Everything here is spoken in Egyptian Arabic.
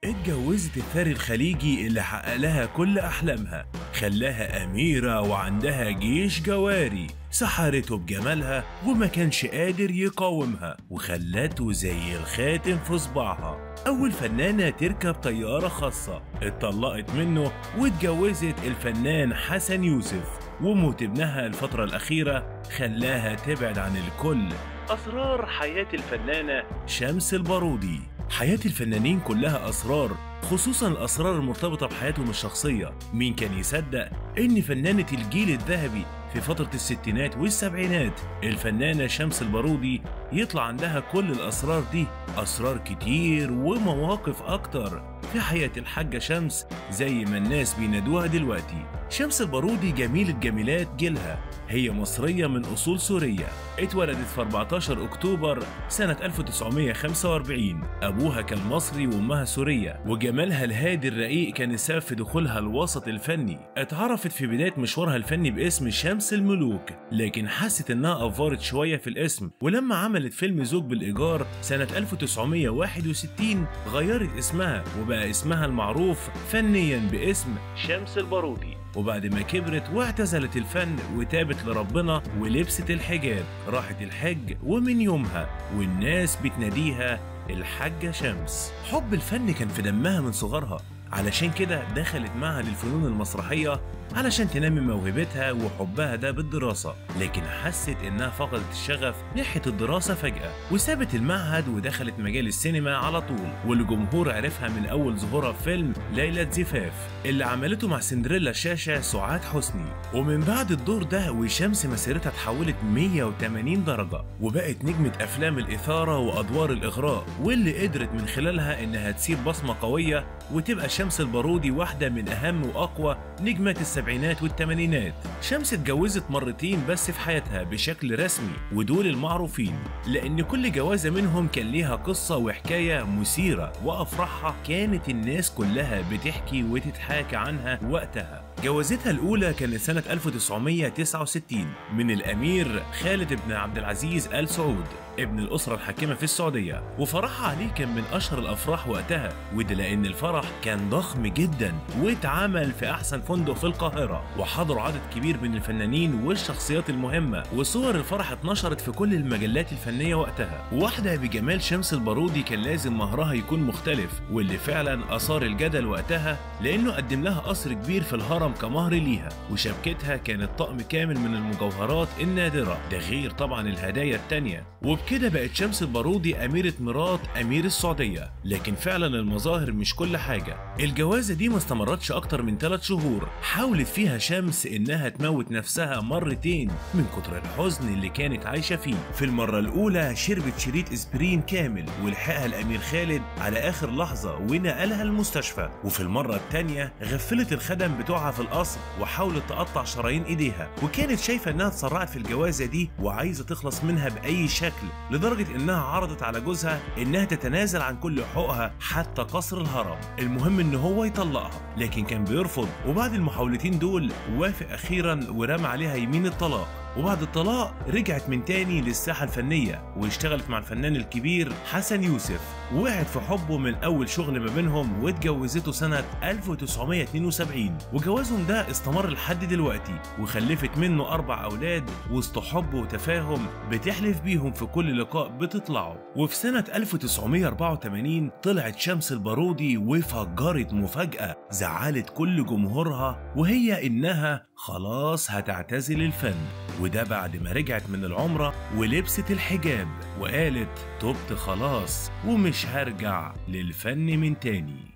اتجوزت الثري الخليجي اللي حقق لها كل أحلامها خلاها أميرة وعندها جيش جواري سحرته بجمالها وما كانش قادر يقاومها وخلته زي الخاتم في صباعها أول فنانة تركب طيارة خاصة اتطلقت منه واتجوزت الفنان حسن يوسف وموت ابنها الفترة الأخيرة خلاها تبعد عن الكل أسرار حياة الفنانة شمس البارودي حياة الفنانين كلها أسرار خصوصا الأسرار المرتبطة بحياتهم الشخصية مين كان يصدق إن فنانة الجيل الذهبي في فترة الستينات والسبعينات الفنانة شمس البارودي يطلع عندها كل الأسرار دي أسرار كتير ومواقف أكتر في حياة الحاجة شمس زي ما الناس بينادوها دلوقتي شمس البارودي جميلة جميلات جيلها هي مصرية من أصول سورية اتولدت في 14 أكتوبر سنة 1945 أبوها كان مصري وأمها سورية وجمالها الهادي الرقيق كان السبب في دخولها الوسط الفني اتعرفت في بداية مشوارها الفني باسم شمس الملوك لكن حست إنها أفورت شوية في الاسم ولما عملت فيلم زوج بالإيجار سنة 1961 غيرت اسمها وبقى اسمها المعروف فنيا باسم شمس البارودي وبعد ما كبرت واعتزلت الفن وتابت لربنا ولبست الحجاب راحت الحج ومن يومها والناس بتناديها الحاجة شمس حب الفن كان في دمها من صغرها علشان كده دخلت معهد الفنون المسرحية علشان تنمي موهبتها وحبها ده بالدراسة لكن حست انها فقدت الشغف ناحية الدراسة فجأة وسابت المعهد ودخلت مجال السينما على طول والجمهور عرفها من اول ظهورها في فيلم ليلة زفاف اللي عملته مع سندريلا شاشة سعاد حسني ومن بعد الدور ده وشمس مسيرتها اتحولت 180 درجة وبقت نجمة افلام الاثارة وادوار الاغراء واللي قدرت من خلالها انها تسيب بصمة قوية وتبقى شمس البارودي واحدة من اهم واقوى نجمات السبعينات والثمانينات شمس اتجوزت مرتين بس في حياتها بشكل رسمي ودول المعروفين لان كل جوازة منهم كان ليها قصة وحكاية مثيرة وافراحها كانت الناس كلها بتحكي وتتحاكى عنها وقتها جوازتها الأولى كانت سنة 1969 من الأمير خالد بن عبد العزيز آل سعود ابن الأسرة الحاكمة في السعودية وفرحها عليه كان من أشهر الأفراح وقتها وده لأن الفرح كان ضخم جدا واتعمل في أحسن فندق في القاهرة وحضروا عدد كبير من الفنانين والشخصيات المهمة وصور الفرح اتنشرت في كل المجلات الفنية وقتها واحدة بجمال شمس البارودي كان لازم مهرها يكون مختلف واللي فعلا أثار الجدل وقتها لأنه قدم لها قصر كبير في الهرم كمهر ليها وشبكتها كانت طقم كامل من المجوهرات النادرة ده غير طبعا الهدايا التانية وبكده بقت شمس البارودي أميرة مرات أمير السعودية لكن فعلا المظاهر مش كل حاجة الجوازة دي ما استمرتش أكتر من 3 شهور حاولت فيها شمس إنها تموت نفسها مرتين من كتر الحزن اللي كانت عايشة فيه في المرة الأولى شربت شريط إسبرين كامل ولحقها الأمير خالد على آخر لحظة ونقلها المستشفى وفي المرة التانية غفلت الخدم بتوعها في القصر وحاولت تقطع شرايين ايديها وكانت شايفه انها اتسرعت في الجوازه دي وعايزه تخلص منها باي شكل لدرجه انها عرضت على جوزها انها تتنازل عن كل حقوقها حتى قصر الهرم المهم ان هو يطلقها لكن كان بيرفض وبعد المحاولتين دول وافق اخيرا ورمى عليها يمين الطلاق وبعد الطلاق رجعت من تاني للساحة الفنية واشتغلت مع الفنان الكبير حسن يوسف وقعت في حبه من أول شغل ما بينهم واتجوزته سنة 1972 وجوازهم ده استمر لحد دلوقتي وخلفت منه أربع أولاد وسط حب وتفاهم بتحلف بيهم في كل لقاء بتطلعه وفي سنة 1984 طلعت شمس البارودي وفجرت مفاجأة زعلت كل جمهورها وهي إنها خلاص هتعتزل الفن وده بعد ما رجعت من العمرة ولبست الحجاب وقالت تبت خلاص ومش هرجع للفن من تاني